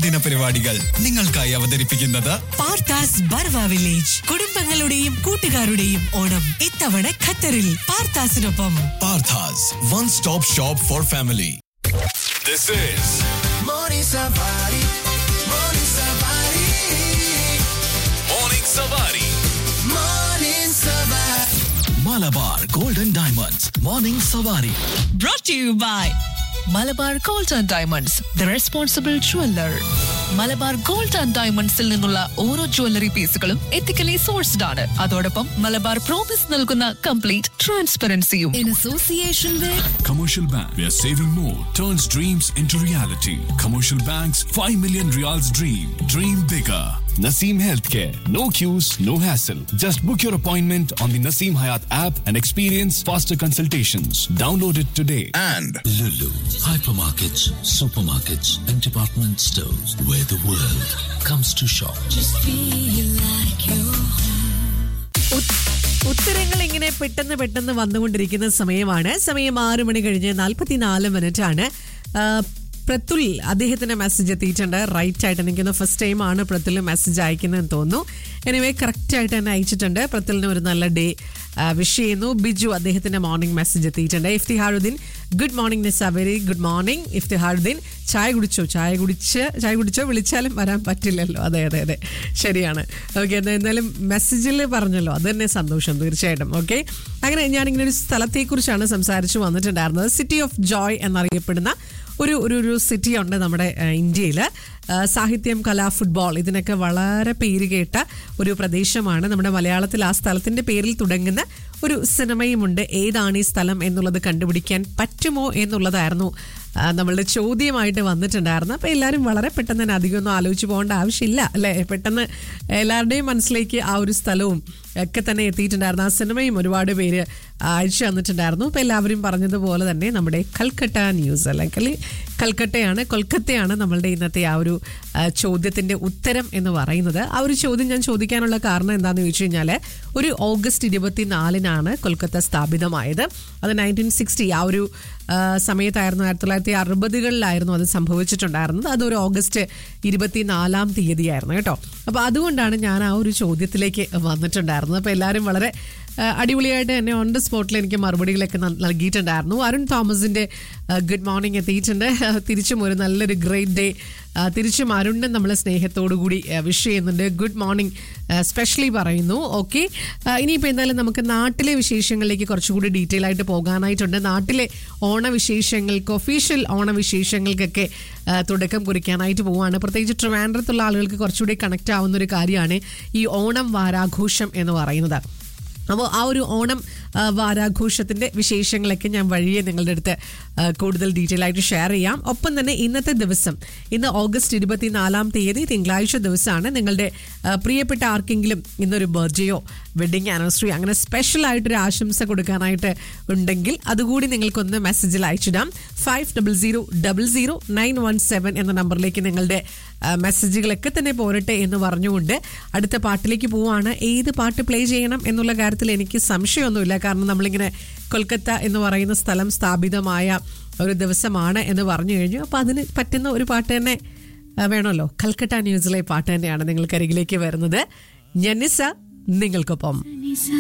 ജന്മദിന പരിപാടികൾ നിങ്ങൾക്കായി അവതരിപ്പിക്കുന്നത് പാർത്താസ് ബർവ വില്ലേജ് കുടുംബങ്ങളുടെയും കൂട്ടുകാരുടെയും ഓണം ഇത്തവണ ഖത്തറിൽ പാർത്താസിനൊപ്പം Parthas one stop shop for family This is Morning Safari, Morning Safari, Morning Savari. Morning Safari. Malabar Golden Diamonds Morning Savari brought to you by Malabar Gold and Diamonds the responsible jeweller Malabar Gold and ഡയമണ്ട്സിൽ നിന്നുള്ള ഓരോ jewellery പീസുകളും ethically sourced ആണ് അതോടൊപ്പം Malabar promise നൽകുന്ന complete ട്രാൻസ്പെറൻസിയും in association with Commercial Bank, where saving more turns dreams into reality. Commercial Bank's 5 million reals dream. Dream bigger. Naseem Healthcare. No queues, no hassle. Just book your appointment on the Naseem Hayat app and experience faster consultations. Download it today. And Lulu, hypermarkets, supermarkets, and department stores where the world comes to shop. ഉത്തരങ്ങൾ ഇങ്ങനെ പെട്ടെന്ന് പെട്ടെന്ന് വന്നുകൊണ്ടിരിക്കുന്ന സമയമാണ് സമയം ആറ് മണി കഴിഞ്ഞ് നാൽപ്പത്തിനാല് മിനിറ്റ് ആണ് ആ, പ്രത്തുൽ അദ്ദേഹത്തിന്റെ മെസ്സേജ് എത്തിയിട്ടുണ്ട് റൈറ്റ് ആയിട്ട് എനിക്കൊന്ന് ഫസ്റ്റ് ടൈം ആണ് പ്രത്തുൽ മെസ്സേജ് അയക്കുന്നതെന്ന് തോന്നുന്നു എനിവേ കറക്റ്റ് ആയിട്ട് തന്നെ അയച്ചിട്ടുണ്ട് പ്രത്തുലിന് ഒരു നല്ല ഡേ വിഷ് ചെയ്യുന്നു ബിജു അദ്ദേഹത്തിന്റെ മോർണിംഗ് മെസ്സേജ് എത്തിയിട്ടുണ്ട് Iftiharuddin good morning Nisa very good morning Iftiharuddin ചായ കുടിച്ചോ ചായ കുടിച്ച് ചായ കുടിച്ചോ വിളിച്ചാലും വരാൻ പറ്റില്ലല്ലോ അതെ അതെ അതെ ശരിയാണ് ഓക്കെ എന്തായാലും മെസ്സേജിൽ പറഞ്ഞല്ലോ അത് തന്നെ സന്തോഷം തീർച്ചയായിട്ടും ഓക്കെ അങ്ങനെ ഞാനിങ്ങനെ ഒരു സ്ഥലത്തെക്കുറിച്ചാണ് സംസാരിച്ചു വന്നിട്ടുണ്ടായിരുന്നത് സിറ്റി ഓഫ് ജോയ് എന്നറിയപ്പെടുന്ന ഒരു ഒരു ഒരു സിറ്റി ഉണ്ട് നമ്മുടെ ഇന്ത്യയിൽ സാഹിത്യം കല ഫുട്ബോൾ ഇതിനൊക്കെ വളരെ പേര് കേട്ട ഒരു പ്രദേശമാണ് നമ്മുടെ മലയാളത്തിൽ ആ സ്ഥലത്തിന്റെ പേരിൽ തുടങ്ങുന്ന ഒരു സിനിമയുമുണ്ട് ഏതാണ് ഈ സ്ഥലം എന്നുള്ളത് കണ്ടുപിടിക്കാൻ പറ്റുമോ എന്നുള്ളതായിരുന്നു ആ, നമ്മളുടെ ചോദ്യമായിട്ട് വന്നിട്ടുണ്ടായിരുന്നു അപ്പോൾ എല്ലാവരും വളരെ പെട്ടെന്ന് തന്നെ അധികമൊന്നും ആലോചിച്ച് പോകേണ്ട ആവശ്യമില്ല അല്ലേ പെട്ടെന്ന് എല്ലാവരുടെയും മനസ്സിലേക്ക് ആ ഒരു സ്ഥലവും ഒക്കെ തന്നെ എത്തിയിട്ടുണ്ടായിരുന്നു ആ സിനിമയും ഒരുപാട് പേര് അയച്ചു തന്നിട്ടുണ്ടായിരുന്നു അപ്പോൾ എല്ലാവരും പറഞ്ഞതുപോലെ തന്നെ നമ്മുടെ കൽക്കട്ട ന്യൂസ് അല്ലെങ്കിൽ കൽക്കട്ടയാണ് കൊൽക്കത്തയാണ് നമ്മളുടെ ഇന്നത്തെ ആ ഒരു ആ, ചോദ്യത്തിന്റെ ഉത്തരം എന്ന് പറയുന്നത് ആ ഒരു ചോദ്യം ഞാൻ ചോദിക്കാനുള്ള കാരണം എന്താണെന്ന് ചോദിച്ചു കഴിഞ്ഞാൽ ഒരു ഓഗസ്റ്റ് ഇരുപത്തിനാലിനാണ് കൊൽക്കത്ത സ്ഥാപിതമായത് അത് നയൻറ്റീൻ സിക്സ്റ്റി ആ ഒരു ആ, സമയത്തായിരുന്നു ആയിരത്തി തൊള്ളായിരത്തി അറുപതുകളിലായിരുന്നു അത് സംഭവിച്ചിട്ടുണ്ടായിരുന്നത് അതൊരു ഓഗസ്റ്റ് ഇരുപത്തിനാലാം തീയതിയായിരുന്നു കേട്ടോ അപ്പോൾ അതുകൊണ്ടാണ് ഞാൻ ആ ഒരു ചോദ്യത്തിലേക്ക് വന്നിട്ടുണ്ടായിരുന്നത് അപ്പോൾ എല്ലാവരും വളരെ ആ, അടിപൊളിയായിട്ട് തന്നെ ഓൺ ദ സ്പോട്ടിൽ എനിക്ക് മറുപടികളൊക്കെ നൽ- നൽകിയിട്ടുണ്ടായിരുന്നു അരുൺ തോമസിന്റെ ഗുഡ് മോർണിംഗ് എത്തിയിട്ടുണ്ട് ആ, തിരിച്ചും ഒരു നല്ലൊരു ഗ്രേറ്റ് ഡേ തിരിച്ചും അരുണിനെ നമ്മൾ സ്നേഹത്തോടു കൂടി വിഷ് ചെയ്യുന്നുണ്ട് ഗുഡ് മോർണിംഗ് സ്പെഷ്യലി പറയുന്നു ഓക്കെ ഇനിയിപ്പോൾ എന്തായാലും നമുക്ക് നാട്ടിലെ വിശേഷങ്ങളിലേക്ക് കുറച്ചുകൂടി ഡീറ്റെയിൽ ആയിട്ട് പോകാനായിട്ടുണ്ട് നാട്ടിലെ ഓണവിശേഷങ്ങൾക്ക് ഒഫീഷ്യൽ ഓണവിശേഷങ്ങൾക്കൊക്കെ ആ, തുടക്കം കുറിക്കാനായിട്ട് പോവുകയാണ് പ്രത്യേകിച്ച് ട്രിവാൻഡ്രത്തുള്ള ആളുകൾക്ക് കുറച്ചുകൂടി കണക്ട് ആവുന്ന ഒരു കാര്യമാണ് ഈ ഓണം വാരാഘോഷം എന്ന് പറയുന്നത് അപ്പോൾ ആ ഒരു ഓണം ആ, വാരാഘോഷത്തിന്റെ വിശേഷങ്ങളൊക്കെ ഞാൻ വഴിയെ നിങ്ങളുടെ അടുത്ത് ആ, കൂടുതൽ ഡീറ്റെയിൽ ആയിട്ട് ഷെയർ ചെയ്യാം ഒപ്പം തന്നെ ഇന്നത്തെ ദിവസം ഇന്ന് ഓഗസ്റ്റ് ഇരുപത്തിനാലാം തീയതി തിങ്കളാഴ്ച ദിവസമാണ് നിങ്ങളുടെ ആ, പ്രിയപ്പെട്ട ആർക്കെങ്കിലും ഇന്നൊരു ബർത്ത്ഡേയോ വെഡിങ് ആനിവേഴ്സറി അങ്ങനെ സ്പെഷ്യൽ ആയിട്ടൊരു ആശംസ കൊടുക്കാനായിട്ട് ഉണ്ടെങ്കിൽ അതുകൂടി നിങ്ങൾക്കൊന്ന് മെസ്സേജിൽ അയച്ചിടാം five double zero double zero nine one seven എന്ന നമ്പറിലേക്ക് നിങ്ങളുടെ ആ, മെസ്സേജുകളൊക്കെ തന്നെ പോരട്ടെ എന്ന് പറഞ്ഞുകൊണ്ട് അടുത്ത പാട്ടിലേക്ക് പോവാണ് ഏത് പാട്ട് പ്ലേ ചെയ്യണം എന്നുള്ള കാര്യത്തിൽ എനിക്ക് സംശയമൊന്നുമില്ല കാരണം നമ്മളിങ്ങനെ കൊൽക്കത്ത എന്ന് പറയുന്ന സ്ഥലം സ്ഥാപിതമായ ഒരു ദിവസമാണ് എന്ന് പറഞ്ഞു കഴിഞ്ഞു അപ്പോൾ അതിന് പറ്റുന്ന ഒരു പാട്ട് തന്നെ ആ, വേണമല്ലോ കൽക്കട്ട ന്യൂസിലെ പാട്ട് തന്നെയാണ് നിങ്ങൾക്കരികിലേക്ക് വരുന്നത് ജനിസ നിങ്ങൾക്കൊപ്പം